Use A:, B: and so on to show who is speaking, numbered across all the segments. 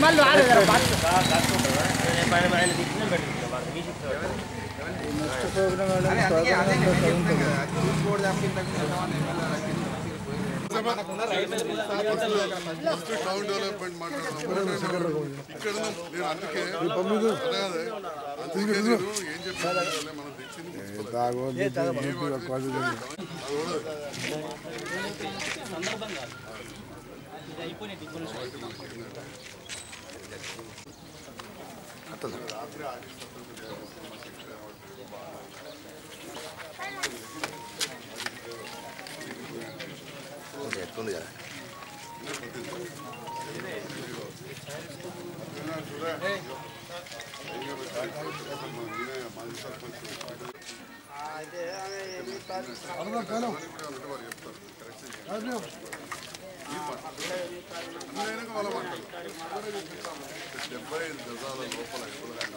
A: సినిమాల్లో ఆడు కదా పాట
B: ఫస్ట్ టౌన్ డెవలప్మెంట్ మాట్లాడదాం ఇక్కడ నేను అందుకే అదే అదే అందుకే నేను ఏం చెప్పాను మనం తెచ్చింది తీసుకోలేదు. రాత్రి ఆగస్టు
C: ఎట్లుంది కదా
B: డెబ్బై ఐదు గజాల లోపల ఎప్పుడైనా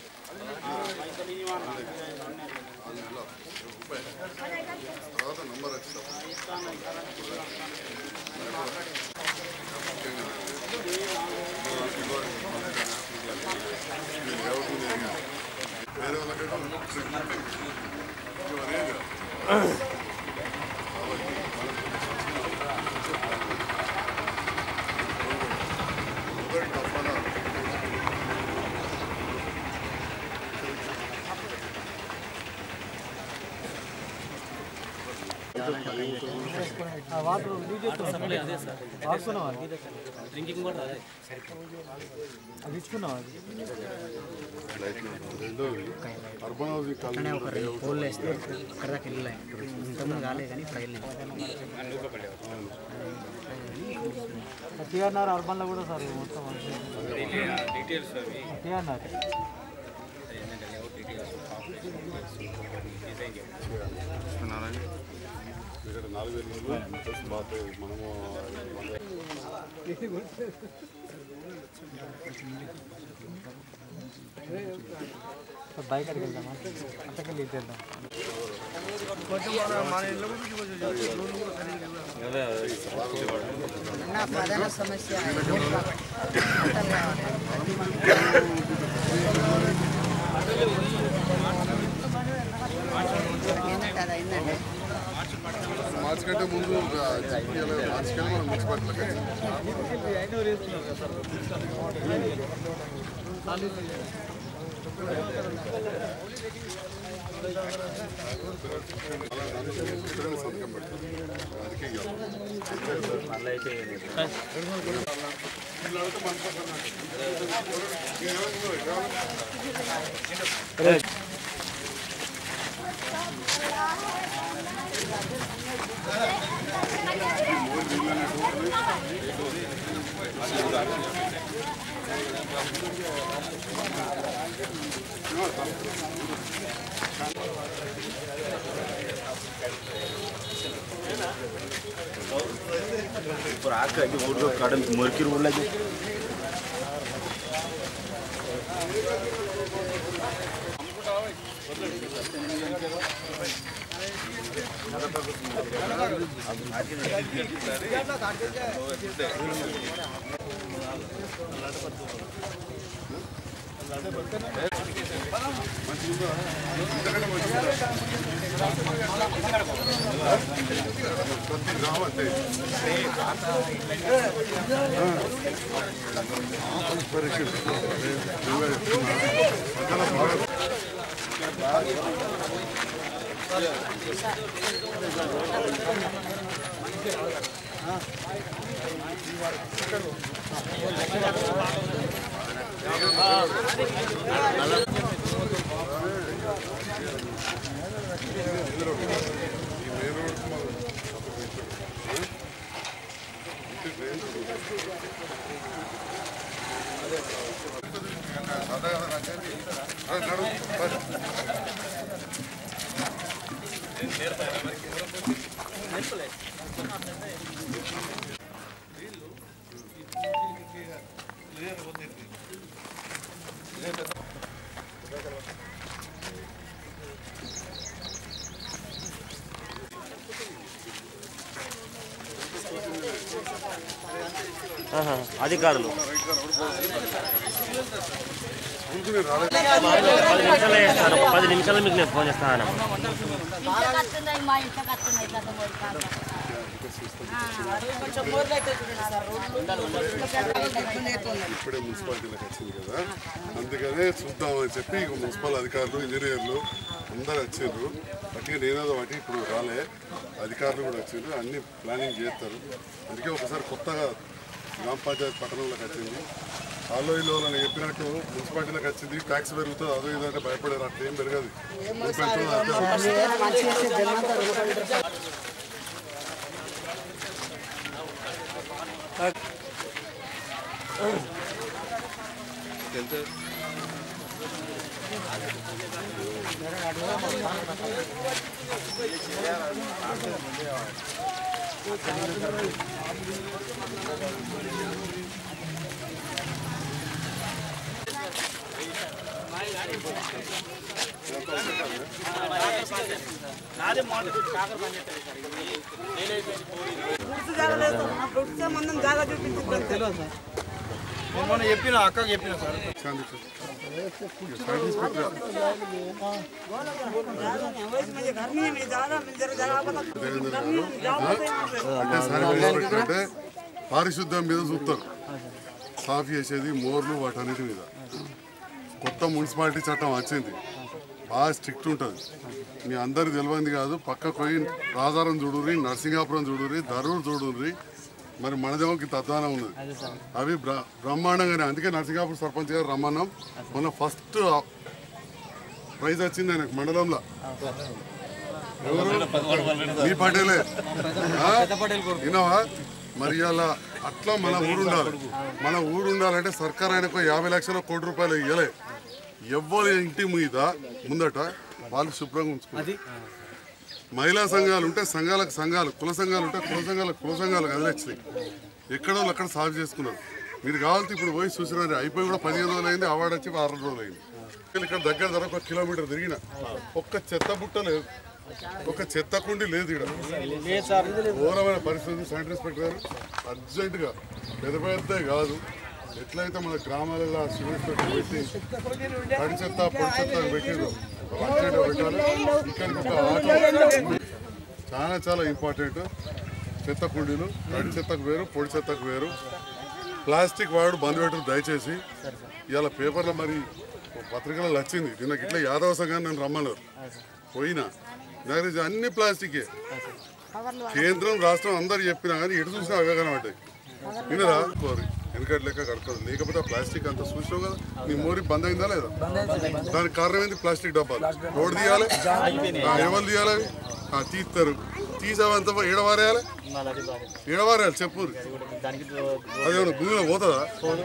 B: రూపాయలు తర్వాత నంబర్ వచ్చినప్పుడు వేరే వాళ్ళకంటే ఇవనేగా మొదటి డబ్బాలో రెండోది అర్బన్ హౌసింగ్ కాలనీ
A: ఫోన్లో వేస్తే అక్కడ దాకా వెళ్ళాయి ఇంతకుముందు కాలేదు కానీ ఇప్పుడు వెళ్ళాయి
D: టీఆర్ఆర్ అర్బన్లో కూడా సార్ మొత్తం టీఆర్ఆర్
B: ఇక్కడ నాలుగు వేల ఇల్లు ప్లస్ బాత్ మనము
D: బైక్ అడిగి వెళ్దామా అంతకెళ్ళి ఇటు వెళ్దాం
A: నా ప్రధాన సమస్య ఏంటంటే అది అయిందండి
B: మార్చి కంటే ముందు మార్చి కంటే మనం మున్సిపాలిటీలోకి ఎక్కడైనా సంతకం పెట్టాలి అందుకే
C: ఇప్పుడు ఆక ఊళ్ళో కడ మురికి ఊళ్ళకి
B: ప్రతి గ్రామం అంటే
C: ఆహా, అధికారులు
B: ముందు నేను రాలేదు
C: పది నిమిషాలు చేస్తాను ఒక పది నిమిషాలు మీకు నేను ఫోన్ చేస్తాను
E: ఇంటికి వస్తున్నాయి మా ఇంటికి వస్తున్నాయి పెద్ద మోరు కాదు. కొంచెం మోర్లు అయితే చూడండి సార్ రోడ్లు
B: ఇప్పుడే మున్సిపాలిటీలకు వచ్చింది కదా అందుకనే చూద్దామని చెప్పి ఇక మున్సిపల్ అధికారులు ఇంజనీర్లు అందరు వచ్చారు అట్లా నేనేదో వాటి ఇప్పుడు రాలే అధికారులు కూడా వచ్చారు అన్ని ప్లానింగ్ చేస్తారు అందుకే ఒకసారి కొత్తగా గ్రామ పంచాయతీ పట్టణంలోకి వచ్చింది ఆలో ఇలో అని చెప్పినట్టు మున్సిపాలిటీలకు వచ్చింది ట్యాక్స్ పెరుగుతుంది అదో ఇదో అంటే భయపడారు అట్లా ఏం పెరగదు ఎంత పెరుగుతుందో అంతే ఉంటుంది.
D: మొన్న చెప్పిన అక్కకి చెప్పిన sir
B: Shanti sir. Side inspector అంటే సర్వే ఇన్స్పెక్టర్ అంటే పారిశుద్ధ్యం మీద చూస్తారు సాఫ్ చేసేది మోర్లు వాటన్నిటి మీద కొత్త మున్సిపాలిటీ చట్టం వచ్చింది బాగా స్ట్రిక్ట్ ఉంటుంది మీ అందరికి తెలియంది కాదు పక్కకు పోయి రాజారం చూడుర్రి నరసింగాపురం చూడుర్రి ధరూర్ చూడుర్రి మరి మనదేమోకి తద్వానం ఉన్నది అవి బ్ర- బ్రహ్మాండంగానే అందుకే నరసింగాపురం సర్పంచ్ గారు రమ్మన్నాం మొన్న ఫస్ట్ ప్రైజ్ వచ్చింది ఆయనకు మండలంలో ఎవరు? మీ పటేలే ఆ? విన్నావా మరి అలా అట్లా మన ఊరు ఉండాలి మన ఊరు ఉండాలంటే సర్కార్ ఆయనకు యాభై లక్షల కోటి రూపాయలు ఇవ్వలే ఎవ్వరి ఇంటి మీద ముందట వాళ్ళు శుభ్రంగా ఉంచుకోవాలి మహిళా సంఘాలు ఉంటే సంఘాలకు సంఘాలు కుల సంఘాలు ఉంటే కుల సంఘాలకు కుల సంఘాలు కదిలిచ్చినాయి ఎక్కడో వాళ్ళు అక్కడ సాగు చేసుకున్నారు మీరు కావాలంటే ఇప్పుడు పోయి చూసినారు అయిపోయి కూడా పదిహేను రోజులు అయింది అవార్డు వచ్చి ఆరు రోజులు అయింది ఇక్కడ దగ్గర ధర ఒక కిలోమీటర్ తిరిగిన ఒక్క చెత్త బుట్ట లేదు ఒక చెత్త కుండి లేదు ఇక్కడ ఘోరమైన పరిస్థితి శానిటరీ ఇన్స్పెక్టర్ గారు అర్జెంటుగా పెద్ద పెద్ద కాదు ఎట్లయితే మన గ్రామాలలో సివిల్ ఇన్స్పెక్టర్ పెట్టి తడి చెత్త పొడి చెత్త అని పెట్టిండ్రు అర్జెంటుగా పెట్టాలి ఇక్కడికి ఒక ఆటో చాలా చాలా ఇంపార్టెంట్ చెత్త కుండీలు తడి చెత్తకు వేరు పొడి చెత్తకు వేరు ప్లాస్టిక్ వాడు బంద్ పెట్టరు దయచేసి ఇవాళ పేపర్లో మరి పత్రికలలో వచ్చింది నిన్నకి ఇట్లా యాదవ సంఘాన్ని నన్ను రమ్మన్నారు పోయినా నాకు తెలిసి అన్ని ప్లాస్టికే కేంద్రం రాష్ట్రం అందరు చెప్పినా కానీ ఎటు చూసినా అవే కనబడ్డాయి వినరా కోరి వెనకటి లెక్క కడుతుంది లేకపోతే ఆ ప్లాస్టిక్ అంత చూసినావు కదా నీ మోరి బంద్ అయిందా లేదా దానికి కారణం ఏంది ప్లాస్టిక్ డబ్బాలు రోడ్ తీయాలి ఆ, ఎవరు తీయాలి అవి? ఆ, తీస్తారు తీసావంత ఏడవారేయాలి ఏడవారేయాలి చెప్పు అదేమన్నా భూమిలో పోతుందా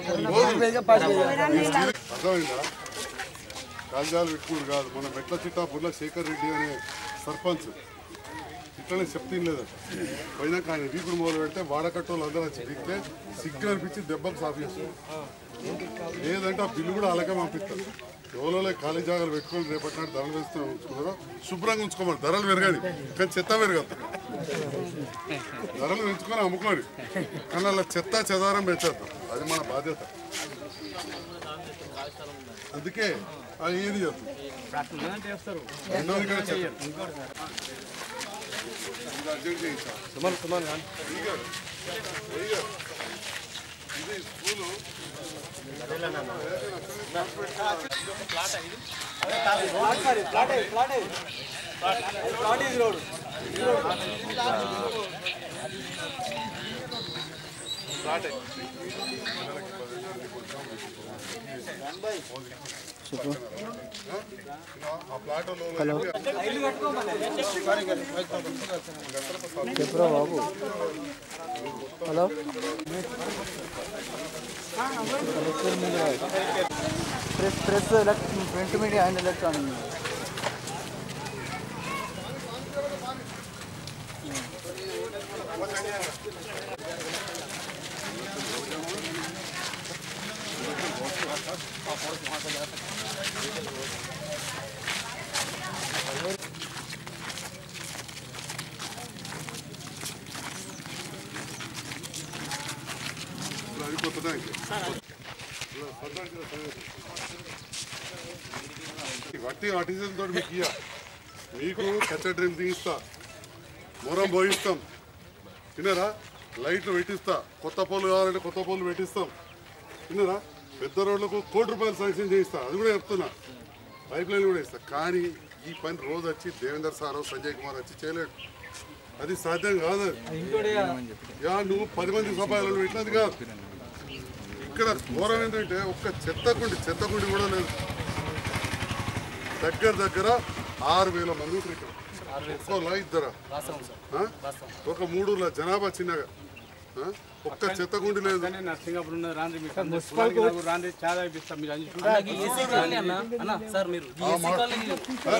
B: పోదు. అర్థమైందా కాగితాలు పెట్టుకుని కాదు మన మెట్ల చిట్టా బుర్ల శేఖర్ రెడ్డి అనే సర్పంచ్ ఇట్లనే చెప్తే లేదా పోయినాక ఆయన వీపుడు మొదలు పెడితే వాడకట్టోళ్ళు అందరూ వచ్చి దిగితే సిగ్గు అనిపించి దెబ్బకు సాఫ్ చేస్తారు లేదంటే ఆ బిల్లు కూడా అలాగే పంపిస్తారు ఎవరో ఖాళీ జాగాలు పెట్టుకొని రేపటి నాడు ధరలు వేస్తూ ఉంచుకున్నారో శుభ్రంగా ఉంచుకోమని ధరలు పెరగాలి కానీ చెత్త పెరగదు ధరలు పెంచుకొని అమ్ముకోని కానీ అలా చెత్త చెదారం పెంచేద్దాం అది మన బాధ్యత అందుకే అది ఏది చేస్తాం రెండోది కూడా చెత్త. ఇది అర్జెంట్ చేయించాలి. ఇదిగో. ఇదిగో. ఇది స్కూలు ఆ ప్లాట్
D: చెప్పురా బాబు hello press press print media and electronic
B: అది కొత్త ట్యాంక్ వట్టి వాటితో మీకు ఇయ్య మీకు కచ్చ డ్రీమ్ తీయిస్తా మొరం పోయిస్తాం విన్నారా లైట్లు పెట్టిస్తా కొత్త పోలు కావాలంటే కొత్త పోలు పెట్టిస్తాం విన్నారా పెద్ద రోడ్లకు కోటి రూపాయలు శాంక్షన్ చేయిస్తా అది కూడా చెప్తున్నా పైప్ లైన్ కూడా ఇస్తా కానీ ఈ పని రోజు వచ్చి దేవేందర్ సార్ సంజయ్ కుమార్ వచ్చి చేయలేడు అది సాధ్యం కాదు అది. యా నువ్వు పది మంది సభ్యులు పెట్టినది కాదు ఇక్కడ ఘోరం ఏంటంటే ఒక్క చెత్తకుండి చెత్తకుండి కూడా లేదు దగ్గర దగ్గర ఆరు వేల మంది ఉంటారు ఇక్కడ ఒక్కోలా ఇద్దరా ఆ? ఒక మూడుల జనాభా చిన్నగా ఆ? ఒక్క చెత్తకుండి లేదు
F: నర్సింగాపూర్ ఉన్నది రాండి మీకు అందరూ పొలానికి నాకు రాండి చాలా ఇప్పిస్తాం మీరు అన్ని చూడండి
D: ఏసీ కాలనీ అన్న అన్న సార్ మీరు ఈ ఏసీ కాలనీ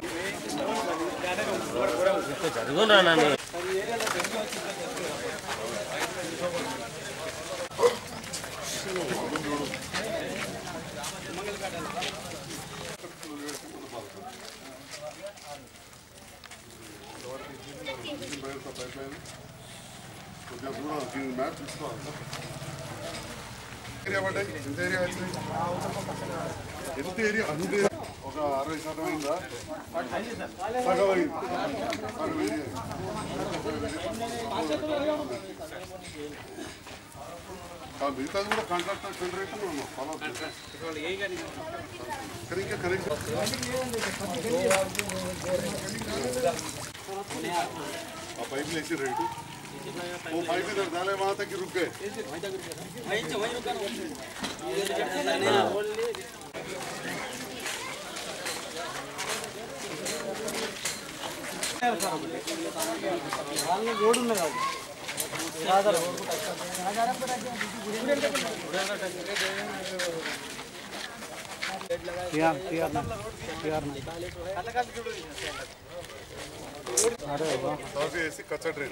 B: కొద్దిగా దూరం దీని మ్యాప్ తీసుకోవాలి ఏరియా పడ్డాయి ఎంత ఏరియా వచ్చింది ఎంత ఏరియా అంతే ఒక అరవై శాతం అయిందా సగం అయింది సగం ఏరియా ఆ మిగతాది కూడా కాంట్రాక్టర్ జనరేషన్ ఉన్నాం ఫాలో కానీ ఇంకా కనెక్షన్ ఆ పైపులు వేసి రేటు वो पाइप इधर डाले वहां तक ही रुक गए
D: రోడ్ ఉన్నది కాదు
B: కాఫీ వేసి కచ్చా ట్రైన్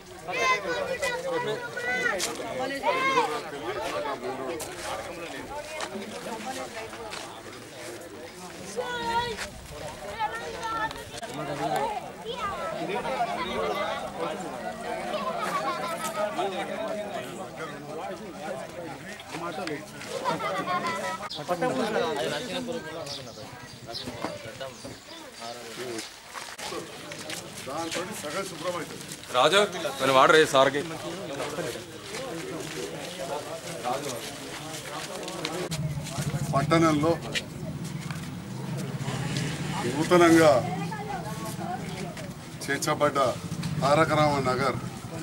B: దాంతో సగం శుభ్రం అవుతుంది
G: రాజు నేను వాడరే సార్కి
B: పట్టణంలో నూతనంగా చేర్చబడ్డ తారకరామ నగర్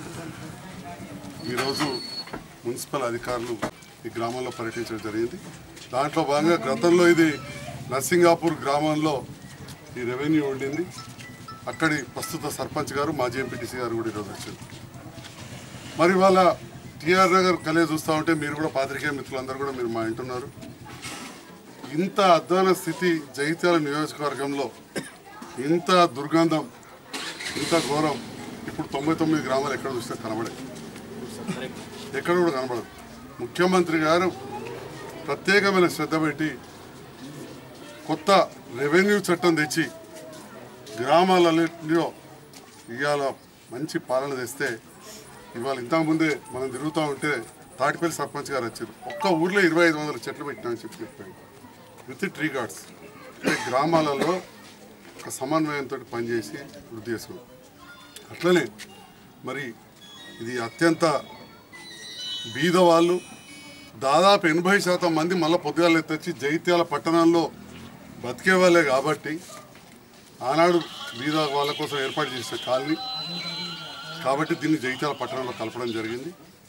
B: ఈరోజు మున్సిపల్ అధికారులు ఈ గ్రామంలో పర్యటించడం జరిగింది దాంట్లో భాగంగా గతంలో ఇది నర్సింగాపూర్ గ్రామంలో ఈ రెవెన్యూ ఉండింది అక్కడి ప్రస్తుత సర్పంచ్ గారు మాజీ ఎంపీటీసీ గారు కూడా ఈరోజు వచ్చారు మరి వాళ్ళ టిఆర్ నగర్ కలే చూస్తూ ఉంటే మీరు కూడా పాత్రికేయ మిత్రులందరూ కూడా మీరు మా ఇంటున్నారు ఇంత అధ్వాన స్థితి జగిత్యాల నియోజకవర్గంలో ఇంత దుర్గంధం ఇంత ఘోరం ఇప్పుడు తొంభై తొమ్మిది గ్రామాలు ఎక్కడ చూస్తే కనబడే ఎక్కడ కూడా కనబడదు ముఖ్యమంత్రి గారు ప్రత్యేకమైన శ్రద్ధ పెట్టి కొత్త రెవెన్యూ చట్టం తెచ్చి గ్రామాలలో ఇవాళ మంచి పాలన తెస్తే ఇవాళ ఇంతకుముందే మనం తిరుగుతూ ఉంటే తాటిపల్లి సర్పంచ్ గారు వచ్చారు ఒక్క ఊర్లో ఇరవై ఐదు వందల చెట్లు పెట్టినా చెప్పి చెప్పాడు విత్ ట్రీ గార్డ్స్ అంటే గ్రామాలలో ఒక సమన్వయంతో పనిచేసి వృద్ధి చేసుకున్నాం అట్లనే మరి ఇది అత్యంత బీద వాళ్ళు దాదాపు ఎనభై శాతం మంది మళ్ళీ పొద్దుగాలు తెచ్చి జైత్యాల పట్టణంలో బతికే వాళ్ళే కాబట్టి ఆనాడు బీద వాళ్ళ కోసం ఏర్పాటు చేసిన కాలనీ కాబట్టి దీన్ని జైత్యాల పట్టణంలో కలపడం జరిగింది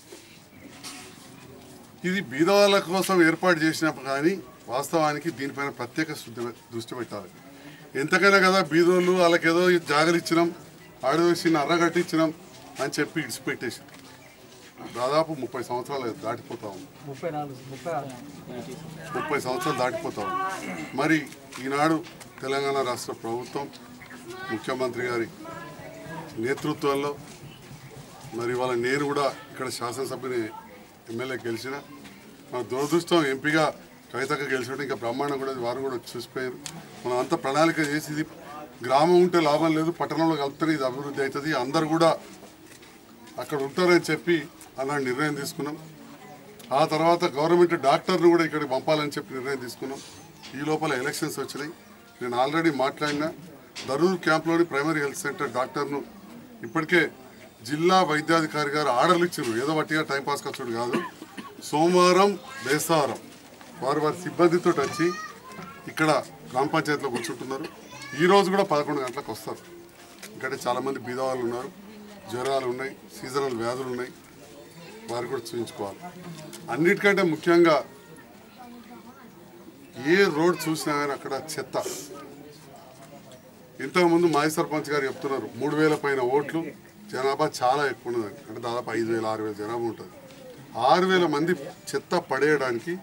B: ఇది బీద వాళ్ళ కోసం ఏర్పాటు చేసినప్పుడు కానీ వాస్తవానికి దీనిపైన ప్రత్యేక శుద్ధి దృష్టి పెట్టాలి ఎంతకైనా కదా బీదోళ్ళు వాళ్ళకి ఏదో జాగలు ఇచ్చినాం ఆడవేసి అర్ర కట్టించినాం అని చెప్పి ఇడిచిపెట్టేసి దాదాపు ముప్పై సంవత్సరాలు దాటిపోతా ఉంది
D: ముప్పై నాలుగు ముప్పై ఆరు
B: ముప్పై సంవత్సరాలు దాటిపోతా ఉంది మరి ఈనాడు తెలంగాణ రాష్ట్ర ప్రభుత్వం ముఖ్యమంత్రి గారి నేతృత్వంలో మరి వాళ్ళ నేను కూడా ఇక్కడ శాసనసభ్యుని ఎమ్మెల్యే గెలిచిన మన దురదృష్టం ఎంపీగా కవితకు గెలిచినట్టు ఇంకా బ్రహ్మాండం కూడా వారు కూడా చూసిపోయారు మనం అంత ప్రణాళిక చేసి ఇది గ్రామం ఉంటే లాభం లేదు పట్టణంలో కలిపితే ఇది అభివృద్ధి అవుతుంది అందరు కూడా అక్కడ ఉంటారని చెప్పి అలాంటి నిర్ణయం తీసుకున్నాం ఆ తర్వాత గవర్నమెంట్ డాక్టర్ను కూడా ఇక్కడికి పంపాలని చెప్పి నిర్ణయం తీసుకున్నాం ఈ లోపల ఎలక్షన్స్ వచ్చినాయి నేను ఆల్రెడీ మాట్లాడిన దరూర్ క్యాంప్లోని ప్రైమరీ హెల్త్ సెంటర్ డాక్టర్ను ఇప్పటికే జిల్లా వైద్యాధికారి గారు ఆర్డర్లు ఇచ్చారు ఏదో వట్టిగా టైంపాస్ ఖర్చుడు కాదు సోమవారం బేస్తవారం వారు వారి సిబ్బందితో వచ్చి ఇక్కడ గ్రామ పంచాయతీలో కూర్చుంటున్నారు ఈ రోజు కూడా పదకొండు గంటలకు వస్తారు ఇక్కడ చాలామంది బీదవాళ్ళు ఉన్నారు జ్వరాలు ఉన్నాయి సీజనల్ వ్యాధులు ఉన్నాయి వారు కూడా చూపించుకోవాలి అన్నిటికంటే ముఖ్యంగా ఏ రోడ్ చూసినా కానీ అక్కడ చెత్త ఇంతకుముందు మాజీ సర్పంచ్ గారు చెప్తున్నారు మూడు వేల పైన ఓట్లు జనాభా చాలా ఎక్కువ ఉన్నదండి అంటే దాదాపు ఐదు వేల ఆరు వేల జనాభా ఉంటుంది ఆరు వేల మంది చెత్త పడేయడానికి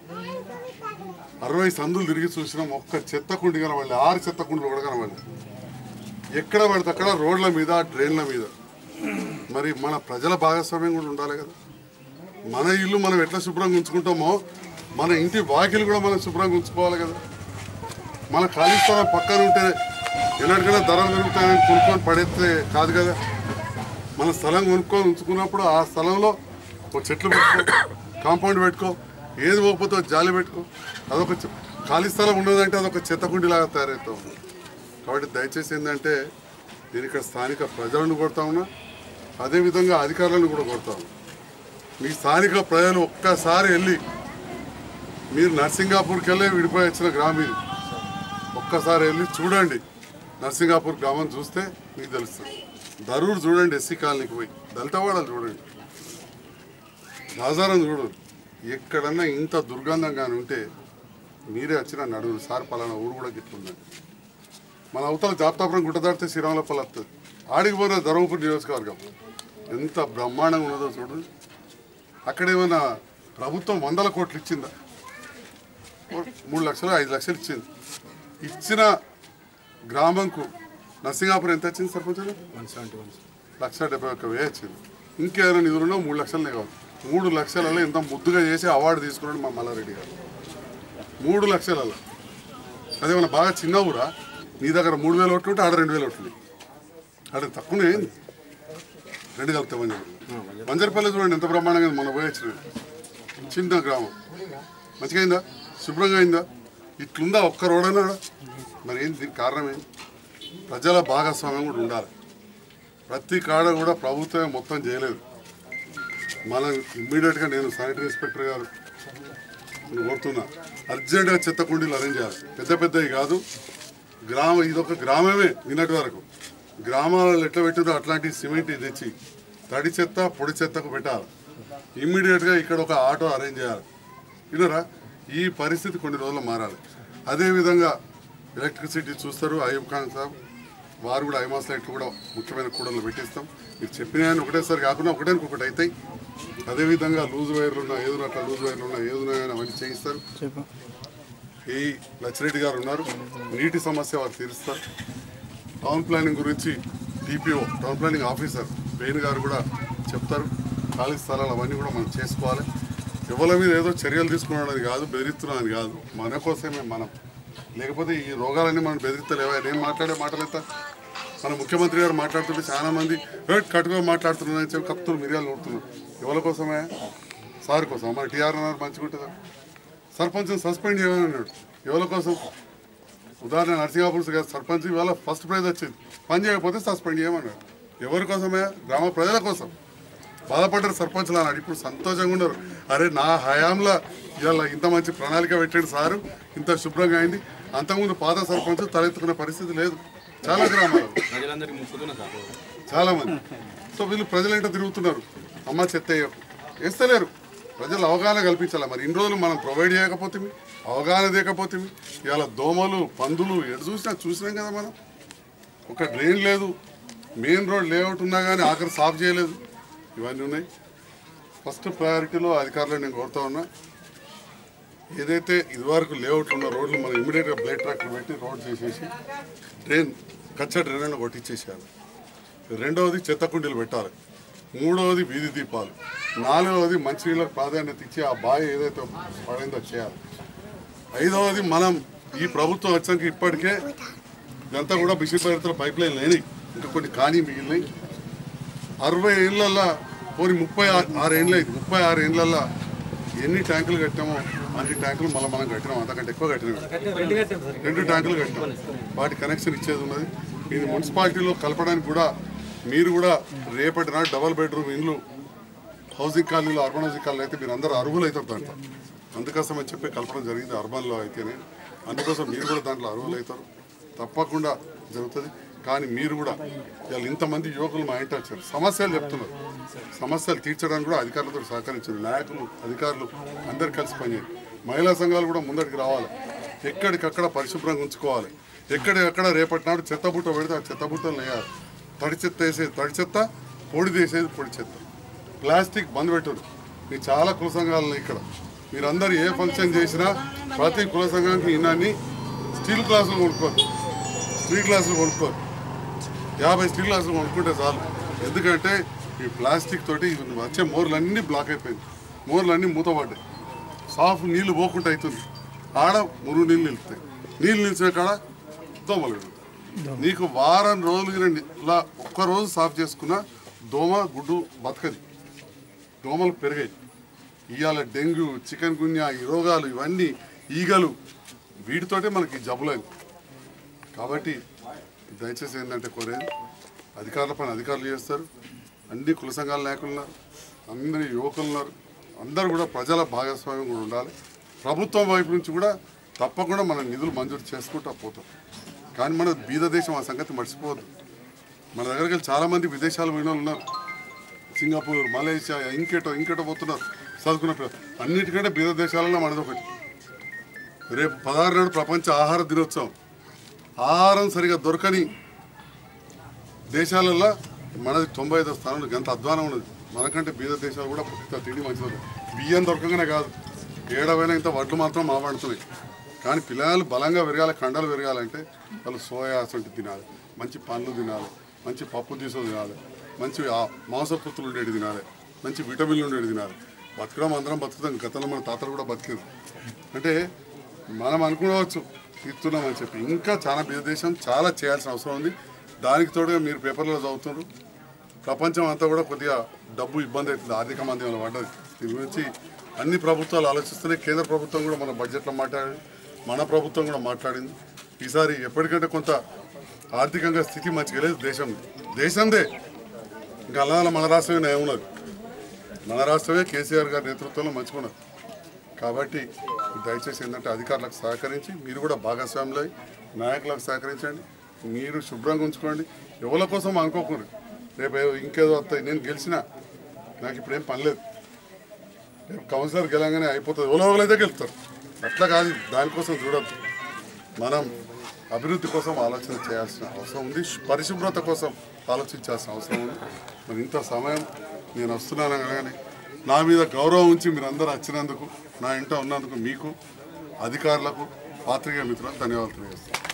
B: అరవై సందులు తిరిగి చూసినాం ఒక్క చెత్త కుండి కనబడలే ఆరు చెత్త కుండలు కూడా కనబడలే ఎక్కడ పడితే అక్కడ రోడ్ల మీద డ్రైన్ల మీద మరి మన ప్రజల భాగస్వామ్యం కూడా ఉండాలి కదా మన ఇల్లు మనం ఎట్లా శుభ్రంగా ఉంచుకుంటామో మన ఇంటి వాకిలు కూడా మనం శుభ్రంగా ఉంచుకోవాలి కదా మన ఖాళీ స్థలం పక్కన ఉంటే ఎన్నటికైనా ధరలు పెరుగుతాయని కొనుక్కొని పడేస్తే కాదు కదా మన స్థలం కొనుక్కొని ఉంచుకున్నప్పుడు ఆ స్థలంలో ఒక చెట్లు పెట్టుకో కాంపౌండ్ పెట్టుకో ఏది పోకపోతే ఒక జాలి పెట్టుకో అదొక చె- ఖాళీ స్థలం ఉండదంటే అదొక చెత్త కుండీలాగా తయారవుతాం కాబట్టి దయచేసి ఏంటంటే నేను ఇక్కడ స్థానిక ప్రజలను కొడతా ఉన్నా అదేవిధంగా అధికారులను కూడా కొడతా ఉన్నా మీ స్థానిక ప్రజలు ఒక్కసారి వెళ్ళి మీరు నర్సింగాపూర్కి వెళ్ళి విడిపోయి వచ్చిన గ్రామీణ ఒక్కసారి వెళ్ళి చూడండి నర్సింగాపూర్ గ్రామం చూస్తే మీకు తెలుస్తుంది దరూర్ చూడండి ఎస్సీ కాలనీకి పోయి దళితవాడలు చూడండి రాజారం చూడండి ఎక్కడన్నా ఇంత దుర్గంధంగా ఉంటే మీరే వచ్చిన నడువురు సార్ పలానా ఊరు కూడా గిట్లుందండి మన అవతల జాప్తాపురం గుట్ట దాటితే శ్రీరాములపల్లి వస్తుంది ఆడికి పోయిన ధర్మపురి నియోజకవర్గం ఎంత బ్రహ్మాండంగా ఉన్నదో చూడండి అక్కడ ఏమైనా ప్రభుత్వం వందల కోట్లు ఇచ్చిందా మూడు లక్షలు ఐదు లక్షలు ఇచ్చింది ఇచ్చిన గ్రామంకు నర్సింగాపురం ఎంత వచ్చింది సర్పంచ్ లక్ష డెబ్బై ఒక్క వేలు వచ్చింది ఇంకేదైనా నిధులున్నా మూడు లక్షలనే కావాలి మూడు లక్షలలో ఎంత ముద్దుగా చేసి అవార్డు తీసుకున్నాడు మా మల్లారెడ్డి గారు మూడు లక్షలలో అదేమన్నా బాగా చిన్న ఊరా నీ దగ్గర మూడు వేలు ఓట్లు ఉంటే ఆడ రెండు వేలు ఓట్లు ఆడ తక్కువనే అయింది రెండు కలిపితే మంజరి మంజరిపల్లి చూడండి ఎంత బ్రహ్మాండంగా ఉంది, మొన్న పోయి వచ్చిన చిన్న గ్రామం మంచిగా అయిందా శుభ్రంగా అయిందా ఇట్లుందా ఒక్క రోడ్ అన్నాడా మరి ఏంది దీనికి కారణం ఏంటి ప్రజల భాగస్వామ్యం కూడా ఉండాలి ప్రతి కాడ కూడా ప్రభుత్వమే మొత్తం చేయలేదు మనం ఇమ్మీడియట్గా నేను శానిటరీ ఇన్స్పెక్టర్ గారు నేను కోరుతున్నా అర్జెంటుగా చెత్త కుండీలు అరేంజ్ చేయాలి పెద్ద పెద్దవి కాదు గ్రామ ఇదొక గ్రామమే నిన్నటి వరకు గ్రామాలలో ఎట్లా పెట్టిందో అట్లాంటి సిమెంట్ తెచ్చి తడి చెత్త పొడి చెత్తకు పెట్టాలి ఇమ్మీడియట్గా ఇక్కడ ఒక ఆటో అరేంజ్ చేయాలి వినరా ఈ పరిస్థితి కొన్ని రోజులు మారాలి అదేవిధంగా ఎలక్ట్రిసిటీ చూస్తారు అయ్యూబ్ ఖాన్ సాబ్ వారు కూడా ఐమాస్ లైట్లు కూడా ముఖ్యమైన కూడలు పెట్టిస్తాం మీరు చెప్పిన ఆయన ఒకటేసారి కాకుండా ఒకటే ఒకటి అవుతాయి అదేవిధంగా లూజ్ వైర్లు ఉన్నా ఏదో అట్లా లూజ్ వైర్లు ఉన్నా ఏదో అవన్నీ చేయిస్తారు ఈ లచ్చిరెడ్డి గారు ఉన్నారు నీటి సమస్య వారు తీరుస్తారు టౌన్ ప్లానింగ్ గురించి TPO town planning officer Venu garu కూడా చెప్తారు ఖాళీ స్థలాలు అవన్నీ కూడా మనం చేసుకోవాలి ఎవరి మీద ఏదో చర్యలు తీసుకున్నాడని కాదు బెదిరిస్తున్నాడని కాదు మన కోసమే మనం లేకపోతే ఈ రోగాలన్నీ మనం బెదిరిస్తలేవా నేను మాట్లాడే మాటలైతే మన ముఖ్యమంత్రి గారు మాట్లాడుతుంటే చాలా మంది "ఏయ్, కట్టుగా మాట్లాడుతున్నారని చెప్పి కప్తులు మిరియాలు నూరుతున్నారు ఎవరి కోసమే సార్ కోసం మన టీఆర్ అన్నారు మంచిగా ఉంటుందా సర్పంచ్ని సస్పెండ్ చేయమని అన్నాడు ఎవరి కోసం ఉదాహరణ నరసింహాపురం గారు సర్పంచ్ ఇవాళ ఫస్ట్ ప్రైజ్ వచ్చింది పని చేయకపోతే సస్పెండ్ చేయమన్నాడు ఎవరి కోసమే గ్రామ ప్రజల కోసం బాధపడ్డారు సర్పంచ్లు అన్నాడు ఇప్పుడు సంతోషంగా ఉన్నారు అరే నా హయాంలో ఇవాళ ఇంత మంచి ప్రణాళిక పెట్టాడు సారు ఇంత శుభ్రంగా అయింది అంతకుముందు పాత సర్పంచ్ తలెత్తుకునే పరిస్థితి లేదు చాలా గ్రామాలు
C: ప్రజలందరికీ ముక్కుతున్నా సార్
B: చాలా మంది సో వీళ్ళు ప్రజలు ఏంటో తిరుగుతున్నారు అమ్మ చెత్త వేయకు. వేస్తలేరు ప్రజలు అవగాహన కల్పించాలి మరి ఇన్ని రోజులు మనం ప్రొవైడ్ చేయకపోతే అవగాహన తీయకపోతే ఇవాళ దోమలు పందులు ఎటు చూసినా చూసినాం కదా మనం ఒక డ్రైన్ లేదు మెయిన్ రోడ్ లేఅవుట్ ఉన్నా కానీ ఆఖరి సాఫ్ చేయలేదు ఇవన్నీ ఉన్నాయి ఫస్ట్ ప్రయారిటీలో అధికారులను నేను కోరుతా ఉన్నా ఏదైతే ఇదివరకు లేఅవుట్ ఉన్న రోడ్లు మనం ఇమీడియట్గా బ్లేడ్ ట్రాక్టర్ పెట్టి రోడ్ చేసేసి డ్రైన్ కచ్చ డ్రైన్ కొట్టించేసేయాలి రెండవది చెత్త కుండీలు పెట్టాలి మూడవది వీధి దీపాలు నాలుగవది మంచినీళ్ళకి ప్రాధాన్యత ఇచ్చి ఆ బావి ఏదైతే పడిందో చేయాలి ఐదవది మనం ఈ ప్రభుత్వం వచ్చాక ఇప్పటికే ఇదంతా కూడా బిసిపరితల పైప్ లైన్ లేని ఇంకా కొన్ని కానీ మిగిలినాయి అరవై ఏళ్ళల్లో పోని ముప్పై ఆ- ఆరు ఏండ్లు అయింది ముప్పై ఆరు ఏండ్లల్లో ఎన్ని ట్యాంకులు కట్టామో అన్ని ట్యాంకులు మళ్ళీ మనం కట్టినాం అంతకంటే ఎక్కువ కట్టినాం రెండు ట్యాంకులు కట్టినాం వాటి కనెక్షన్ ఇచ్చేది ఉన్నది ఇది మున్సిపాలిటీలో కలపడానికి కూడా మీరు కూడా రేపటి నాడు డబల్ బెడ్రూమ్ ఇండ్లు హౌసింగ్ కాలనీలో అర్బన్ హౌసింగ్ కాలనీ అయితే మీరు అందరూ అర్హులు అవుతారు దాంట్లో అందుకోసం అని చెప్పి కలపడం జరిగింది అర్బన్లో అయితేనే అందుకోసం మీరు కూడా దాంట్లో అర్హులు అవుతారు తప్పకుండా జరుగుతుంది కానీ మీరు కూడా ఇవాళ ఇంతమంది యువకులు మా ఇంటి వచ్చారు సమస్యలు చెప్తున్నారు సమస్యలు తీర్చడానికి కూడా అధికారులతో సహకరించారు నాయకులు అధికారులు అందరు కలిసి పనిచేయాలి మహిళా సంఘాలు కూడా ముందరికి రావాలి ఎక్కడికక్కడ పరిశుభ్రంగా ఉంచుకోవాలి ఎక్కడికక్కడ రేపటి నాడు చెత్తబుట్ట పెడితే ఆ చెత్తబుట్టలు వేయాలి తడి చెత్త వేసేది తడి చెత్త పొడి తీసేది పొడి చెత్త ప్లాస్టిక్ బంద్ పెట్టరు మీ చాలా కుల సంఘాలు ఉన్నాయి ఇక్కడ మీరందరూ ఏ ఫంక్షన్ చేసినా ప్రతి కుల సంఘానికి ఇన్నాన్ని స్టీల్ గ్లాసులు కొనుక్కోరు స్టీల్ గ్లాసులు కొనుక్కోరు యాభై స్టీల్ గ్లాసులు కొనుక్కుంటే చాలు ఎందుకంటే ఈ ప్లాస్టిక్ తోటి ఇవి వచ్చే మోర్లన్నీ బ్లాక్ అయిపోయింది మోర్లన్నీ మూతపడ్డాయి సాఫ్ నీళ్లు పోకుండా అవుతుంది ఆడ మురుగు నీళ్ళు నిలుస్తాయి నీళ్ళు నిలిచిన కాడ దోమలు పెరుగుతాయి. నీకు వారం రోజులు గిన ఇలా ఒక్క రోజు సాఫ్ చేసుకున్న దోమ గుడ్డు బతకది దోమలు పెరిగాయి ఇవాళ డెంగ్యూ చికెన్ గున్యా ఈ రోగాలు ఇవన్నీ ఈగలు వీటితోటే మనకి జబ్బులైంది కాబట్టి దయచేసి ఏంటంటే కోరేది అధికారుల పని అధికారులు చేస్తారు అన్ని కుల సంఘాల నాయకులు ఉన్నారు అందరి యువకులు ఉన్నారు అందరూ కూడా ప్రజల భాగస్వామ్యం కూడా ఉండాలి ప్రభుత్వం వైపు నుంచి కూడా తప్పకుండా మన నిధులు మంజూరు చేసుకుంటా పోతాం కానీ మన బీద దేశం ఆ సంగతి మర్చిపోవద్దు మన దగ్గరికి వెళ్ళి చాలామంది విదేశాలు పోయిన వాళ్ళు ఉన్నారు సింగపూర్ మలేషియా ఇంకేటో ఇంకేటో పోతున్నారు చదువుకున్న పిల్లలు అన్నిటికంటే బీద దేశాలలో మనది ఒకటి రేపు పదహారు నాడు ప్రపంచ ఆహార దినోత్సవం ఆహారం సరిగా దొరకని దేశాలలో మనది తొంభై ఐదో స్థానంలో ఎంత అధ్వానం ఉన్నది మనకంటే బీద దేశాలు కూడా ఇంత తిండి మంచిది ఉంది. బియ్యం దొరకగానే కాదు ఏడవైనా ఇంత వడ్లు మాత్రం మాట్లాడుతున్నాయి కానీ పిల్లలు బలంగా పెరగాలి కండలు పెరగాలంటే వాళ్ళు సోయా అసంటి తినాలి మంచి పండ్లు తినాలి మంచి పప్పు తీసు తినాలి మంచి ఆ మాంసకృతులు ఉండేవి తినాలి మంచి విటమిన్లు ఉండేవి తినాలి బతకడం అందరం బతుకుతాం గతంలో మన తాతలు కూడా బతికారు అంటే మనం అనుకోవచ్చు తీస్తున్నాం అని చెప్పి ఇంకా చాలా బీద దేశం చాలా చేయాల్సిన అవసరం ఉంది దానికి తోడుగా మీరు పేపర్లో చదువుతున్నారు ప్రపంచం అంతా కూడా కొద్దిగా డబ్బు ఇబ్బంది అవుతుంది ఆర్థిక మాధ్యమంలో పడ్డది దీని గురించి అన్ని ప్రభుత్వాలు ఆలోచిస్తున్నాయి కేంద్ర ప్రభుత్వం కూడా మన బడ్జెట్లో మాట్లాడింది మన ప్రభుత్వం కూడా మాట్లాడింది ఈసారి ఎప్పటికంటే కొంత ఆర్థికంగా స్థితి మంచిగా లేదు దేశం దేశందే ఇంకా అలా మన రాష్ట్రమే ఏమున్నది మన రాష్ట్రమే కేసీఆర్ గారి నేతృత్వంలో మంచుకున్నది కాబట్టి దయచేసి ఏంటంటే అధికారులకు సహకరించి మీరు కూడా భాగస్వాములై నాయకులకు సహకరించండి మీరు శుభ్రంగా ఉంచుకోండి ఎవరి కోసం అనుకోకూడదు రేపు ఏవో ఇంకేదో వస్తాయి నేను గెలిచినా నాకు ఇప్పుడు ఏం పని లేదు రేపు కౌన్సిలర్ గెలగానే అయిపోతుంది ఎవరో ఒకరైతే గెలుస్తారు అట్లా కాదు దానికోసం చూడద్దు మనం అభివృద్ధి కోసం ఆలోచన చేయాల్సిన అవసరం ఉంది పరిశుభ్రత కోసం ఆలోచించాల్సిన అవసరం ఉంది మరి ఇంత సమయం నేను వస్తున్నాను అనగానే నా మీద గౌరవం ఉంచి మీరు అందరూ వచ్చినందుకు నా ఇంట ఉన్నందుకు మీకు అధికారులకు పాత్రికేయ మిత్రులకు ధన్యవాదాలు తెలియజేస్తాను